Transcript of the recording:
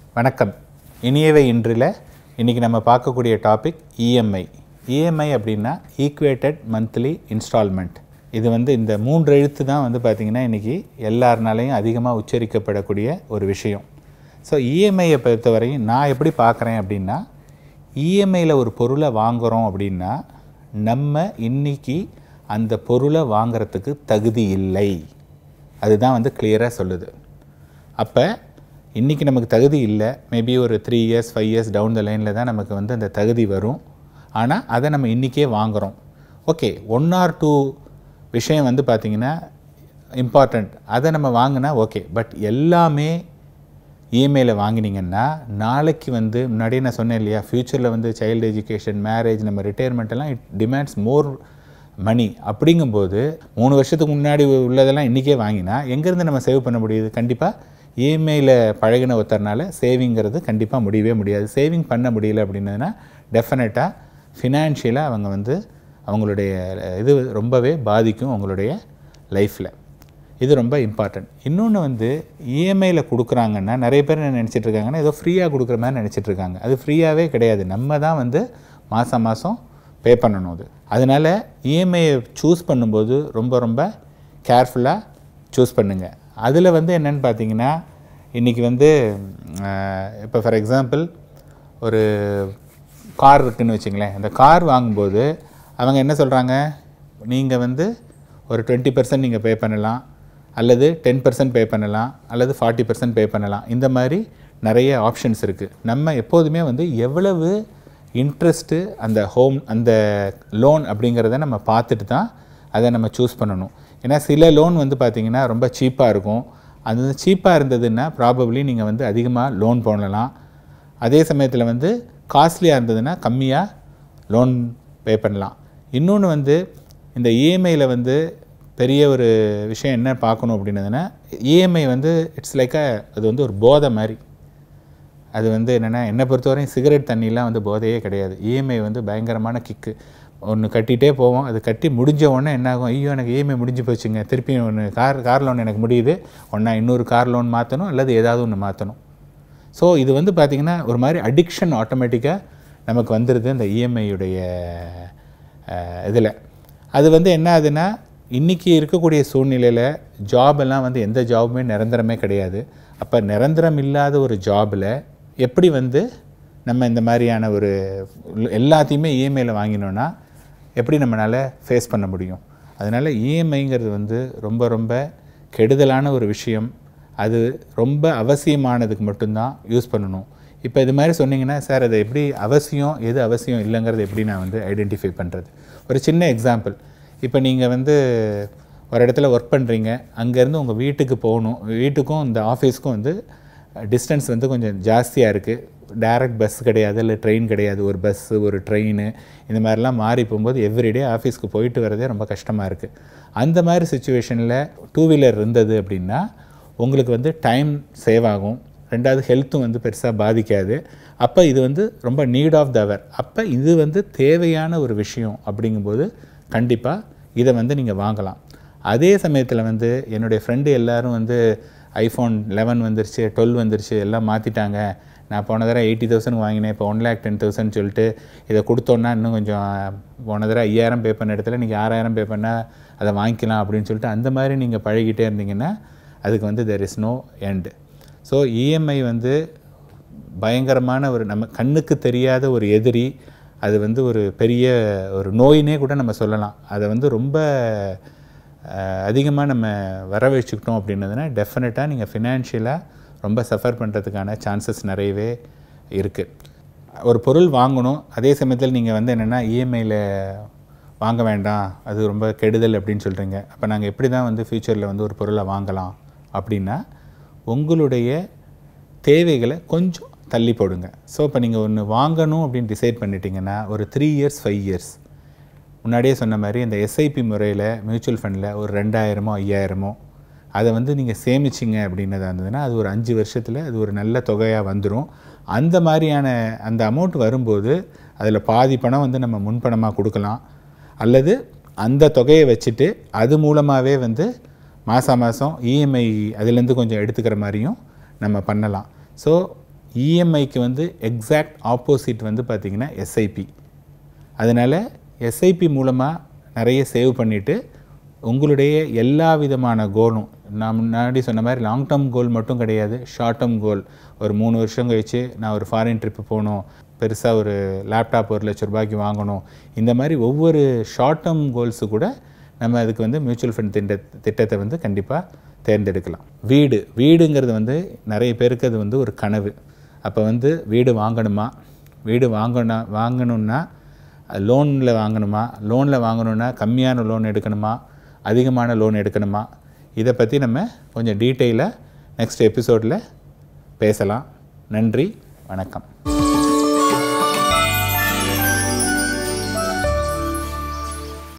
வணக்கம் இனியவை இன்றில் இன்றைக்கி நம்ம பார்க்கக்கூடிய டாபிக் இஎம்ஐ இஎம்ஐ அப்படின்னா ஈக்குவேட்டட் மந்த்லி இன்ஸ்டால்மெண்ட் இது வந்து இந்த மூன்று எழுத்து தான் வந்து பார்த்திங்கன்னா இன்றைக்கி எல்லாருனாலையும் அதிகமாக உச்சரிக்கப்படக்கூடிய ஒரு விஷயம் ஸோ இஎம்ஐயை பொறுத்தவரையும் நான் எப்படி பார்க்குறேன் அப்படின்னா இஎம்ஐயில் ஒரு பொருளை வாங்குகிறோம் அப்படின்னா நம்ம இன்னைக்கு அந்த பொருளை வாங்குறதுக்கு தகுதி இல்லை அதுதான் வந்து கிளியராக சொல்லுது அப்போ இன்றைக்கி நமக்கு தகுதி இல்லை மேபி ஒரு three years five years down the லைனில் தான் நமக்கு வந்து அந்த தகுதி வரும் ஆனால் அதை நம்ம இன்றைக்கே வாங்குகிறோம் ஓகே ஒன் ஆர் டூ விஷயம் வந்து பார்த்திங்கன்னா இம்பார்ட்டண்ட் அதை நம்ம வாங்கினா ஓகே பட் எல்லாமே இஎம்ஐயில் வாங்கினீங்கன்னா நாளைக்கு வந்து முன்னாடியே நான் சொன்னேன் இல்லையா ஃப்யூச்சரில் வந்து சைல்டு எஜுகேஷன் மேரேஜ் நம்ம ரிட்டையர்மெண்ட் எல்லாம் இட் டிமாண்ட்ஸ் மோர் மணி அப்படிங்கும்போது மூணு வருஷத்துக்கு முன்னாடி உள்ளதெல்லாம் இன்றைக்கே வாங்கினா எங்கேருந்து நம்ம சேவ் பண்ண முடியுது கண்டிப்பாக இஎம்ஐயில் பழகின ஒருத்தர்னால சேவிங்கிறது கண்டிப்பாக முடியவே முடியாது சேவிங் பண்ண முடியல அப்படின்னதுன்னா டெஃபினட்டாக ஃபினான்ஷியலாக அவங்க வந்து அவங்களுடைய இது ரொம்பவே பாதிக்கும் அவங்களுடைய லைஃப்பில் இது ரொம்ப இம்பார்ட்டன்ட் இன்னொன்று வந்து இஎம்ஐயில் கொடுக்குறாங்கன்னா நிறைய பேர் என்ன நினச்சிட்டு இருக்காங்கன்னா ஏதோ ஃப்ரீயாக கொடுக்குற மாதிரி நினச்சிட்டு இருக்காங்க அது ஃப்ரீயாகவே கிடையாது நம்ம தான் வந்து மாதம் மாதம் பே பண்ணணும் அது அதனால் இஎம்ஐயை சூஸ் பண்ணும்போது ரொம்ப ரொம்ப கேர்ஃபுல்லாக சூஸ் பண்ணுங்கள் அதில் வந்து என்னென்னு பார்த்தீங்கன்னா இன்றைக்கி வந்து இப்போ ஃபார் எக்ஸாம்பிள் ஒரு கார் இருக்குன்னு வச்சுங்களேன் அந்த கார் வாங்கும்போது அவங்க என்ன சொல்கிறாங்க நீங்கள் வந்து ஒரு டுவெண்ட்டி பர்சன்ட் நீங்கள் பே பண்ணலாம் அல்லது டென் பர்சன்ட் பே பண்ணலாம் அல்லது ஃபார்ட்டி பர்சன்ட் பே பண்ணலாம் இந்த மாதிரி நிறைய ஆப்ஷன்ஸ் இருக்குது நம்ம எப்போதுமே வந்து எவ்வளவு இன்ட்ரெஸ்ட்டு அந்த ஹோம் அந்த லோன் அப்படிங்கிறத நம்ம பார்த்துட்டு தான் அதை நம்ம சூஸ் பண்ணணும் ஏன்னா சில லோன் வந்து பார்த்திங்கன்னா ரொம்ப சீப்பாக இருக்கும் அது சீப்பாக இருந்ததுன்னா ப்ராபப்ளி நீங்கள் வந்து அதிகமாக லோன் போடலாம் அதே சமயத்தில் வந்து காஸ்ட்லியாக இருந்ததுன்னா கம்மியாக லோன் பே பண்ணலாம் இன்னொன்று வந்து இந்த இஎம்ஐயில் வந்து பெரிய ஒரு விஷயம் என்ன பார்க்கணும் அப்படின்னதுன்னா இஎம்ஐ வந்து இட்ஸ் லைக் அது வந்து ஒரு போதை மாதிரி அது வந்து என்னென்னா என்னை பொறுத்தவரையும் சிகரெட் தண்ணிலாம் வந்து போதையே கிடையாது இஎம்ஐ வந்து பயங்கரமான கிக்கு ஒன்று கட்டிகிட்டே போவோம் அது கட்டி முடிஞ்ச உடனே என்ன ஆகும் ஐயோ எனக்கு இஎம்ஐ முடிஞ்சு போச்சுங்க திருப்பி ஒன்று கார் கார் லோன் எனக்கு முடியுது ஒன்றா இன்னொரு கார் லோன் மாற்றணும் அல்லது ஏதாவது ஒன்று மாற்றணும் ஸோ இது வந்து பார்த்திங்கன்னா ஒரு மாதிரி அடிக்ஷன் ஆட்டோமேட்டிக்காக நமக்கு வந்துடுது இந்த இஎம்ஐயுடைய இதில் அது வந்து என்ன ஆகுதுன்னா இன்றைக்கி இருக்கக்கூடிய சூழ்நிலையில் ஜாப் எல்லாம் வந்து எந்த ஜாபுமே நிரந்தரமே கிடையாது அப்போ நிரந்தரம் இல்லாத ஒரு ஜாபில் எப்படி வந்து நம்ம இந்த மாதிரியான ஒரு எல்லாத்தையுமே இஎம்ஐயில் வாங்கினோன்னா எப்படி நம்மளால் ஃபேஸ் பண்ண முடியும் அதனால் இஎம்ஐங்கிறது வந்து ரொம்ப ரொம்ப கெடுதலான ஒரு விஷயம் அது ரொம்ப அவசியமானதுக்கு மட்டும்தான் யூஸ் பண்ணணும் இப்போ இது மாதிரி சொன்னீங்கன்னா சார் அது எப்படி அவசியம் எது அவசியம் இல்லைங்கிறது எப்படி நான் வந்து ஐடென்டிஃபை பண்ணுறது ஒரு சின்ன எக்ஸாம்பிள் இப்போ நீங்கள் வந்து ஒரு இடத்துல ஒர்க் பண்ணுறீங்க அங்கேருந்து உங்கள் வீட்டுக்கு போகணும் வீட்டுக்கும் இந்த ஆஃபீஸ்க்கும் வந்து டிஸ்டன்ஸ் வந்து கொஞ்சம் ஜாஸ்தியாக இருக்குது டைரக்ட் பஸ் கிடையாது இல்லை ட்ரெயின் கிடையாது ஒரு பஸ்ஸு ஒரு ட்ரெயின் இந்த மாதிரிலாம் மாறி போகும்போது எவ்ரிடே ஆஃபீஸ்க்கு போயிட்டு வரதே ரொம்ப கஷ்டமாக இருக்குது அந்த மாதிரி சுச்சுவேஷனில் டூ வீலர் இருந்தது அப்படின்னா உங்களுக்கு வந்து டைம் சேவ் ஆகும் ரெண்டாவது ஹெல்த்தும் வந்து பெருசாக பாதிக்காது அப்போ இது வந்து ரொம்ப நீட் ஆஃப் த அவர் அப்போ இது வந்து தேவையான ஒரு விஷயம் அப்படிங்கும்போது கண்டிப்பாக இதை வந்து நீங்கள் வாங்கலாம் அதே சமயத்தில் வந்து என்னுடைய ஃப்ரெண்டு எல்லோரும் வந்து ஐஃபோன் லெவன் வந்துருச்சு டுவெல் வந்துருச்சு எல்லாம் மாற்றிட்டாங்க நான் போன தடவை எயிட்டி தௌசண்ட் வாங்கினேன் இப்போ ஒன் லேக் டென் தௌசண்ட் சொல்லிட்டு இதை கொடுத்தோன்னா இன்னும் கொஞ்சம் போன தடவை ஐயாயிரம் பே பண்ண இடத்துல நீங்கள் ஆறாயிரம் பே பண்ணால் அதை வாங்கிக்கலாம் அப்படின்னு சொல்லிட்டு அந்த மாதிரி நீங்கள் பழகிட்டே இருந்தீங்கன்னா அதுக்கு வந்து there is no end so EMI வந்து பயங்கரமான ஒரு நம்ம கண்ணுக்கு தெரியாத ஒரு எதிரி அது வந்து ஒரு பெரிய ஒரு நோயினே கூட நம்ம சொல்லலாம் அதை வந்து ரொம்ப அதிகமாக நம்ம வரவழைச்சிக்கிட்டோம் அப்படின்னதுன்னா டெஃபினட்டாக நீங்கள் ஃபினான்ஷியலாக ரொம்ப சஃபர் பண்ணுறதுக்கான சான்சஸ் நிறையவே இருக்குது ஒரு பொருள் வாங்கணும் அதே சமயத்தில் நீங்கள் வந்து என்னென்னா இஎம்ஐயில் வாங்க வேண்டாம் அது ரொம்ப கெடுதல் அப்படின்னு சொல்கிறீங்க அப்போ நாங்கள் எப்படி தான் வந்து ஃப்யூச்சரில் வந்து ஒரு பொருளை வாங்கலாம் அப்படின்னா உங்களுடைய தேவைகளை கொஞ்சம் தள்ளி போடுங்க ஸோ இப்போ நீங்கள் ஒன்று வாங்கணும் அப்படின்னு டிசைட் பண்ணிட்டீங்கன்னா ஒரு த்ரீ இயர்ஸ் ஃபைவ் இயர்ஸ் முன்னாடியே சொன்ன மாதிரி இந்த எஸ்ஐபி முறையில் மியூச்சுவல் ஃபண்டில் ஒரு ரெண்டாயிரமோ ஐயாயிரமோ அதை வந்து நீங்கள் சேமிச்சிங்க அப்படின்னதா இருந்ததுன்னா அது ஒரு அஞ்சு வருஷத்தில் அது ஒரு நல்ல தொகையாக வந்துடும் அந்த மாதிரியான அந்த அமௌண்ட் வரும்போது அதில் பாதி பணம் வந்து நம்ம முன்பணமாக கொடுக்கலாம் அல்லது அந்த தொகையை வச்சுட்டு அது மூலமாகவே வந்து மாதம் மாதம் இஎம்ஐ அதுலேருந்து கொஞ்சம் எடுத்துக்கிற மாதிரியும் நம்ம பண்ணலாம் ஸோ இஎம்ஐக்கு வந்து எக்ஸாக்ட் ஆப்போசிட் வந்து பார்த்திங்கன்னா எஸ்ஐபி அதனால் எஸ்ஐபி மூலமாக நிறைய சேவ் பண்ணிவிட்டு உங்களுடைய எல்லா விதமான கோலும் நான் முன்னாடி சொன்ன மாதிரி லாங் டேர்ம் கோல் மட்டும் கிடையாது ஷார்ட் டேர்ம் கோல் ஒரு மூணு வருஷம் கழித்து நான் ஒரு ஃபாரின் ட்ரிப்பு போகணும் பெருசாக ஒரு லேப்டாப் ஒரு லட்ச ரூபாய்க்கு வாங்கணும் இந்த மாதிரி ஒவ்வொரு ஷார்ட் டேர்ம் கோல்ஸு கூட நம்ம அதுக்கு வந்து மியூச்சுவல் ஃபண்ட் திட்ட திட்டத்தை வந்து கண்டிப்பாக தேர்ந்தெடுக்கலாம் வீடு வீடுங்கிறது வந்து நிறைய பேருக்கு அது வந்து ஒரு கனவு அப்போ வந்து வீடு வாங்கணுமா வீடு வாங்கணும் வாங்கணுன்னா லோனில் வாங்கணுமா லோனில் வாங்கணுன்னா கம்மியான லோன் எடுக்கணுமா அதிகமான லோன் எடுக்கணுமா இதை பற்றி நம்ம கொஞ்சம் டீட்டெயிலாக நெக்ஸ்ட் எபிசோடில் பேசலாம் நன்றி வணக்கம்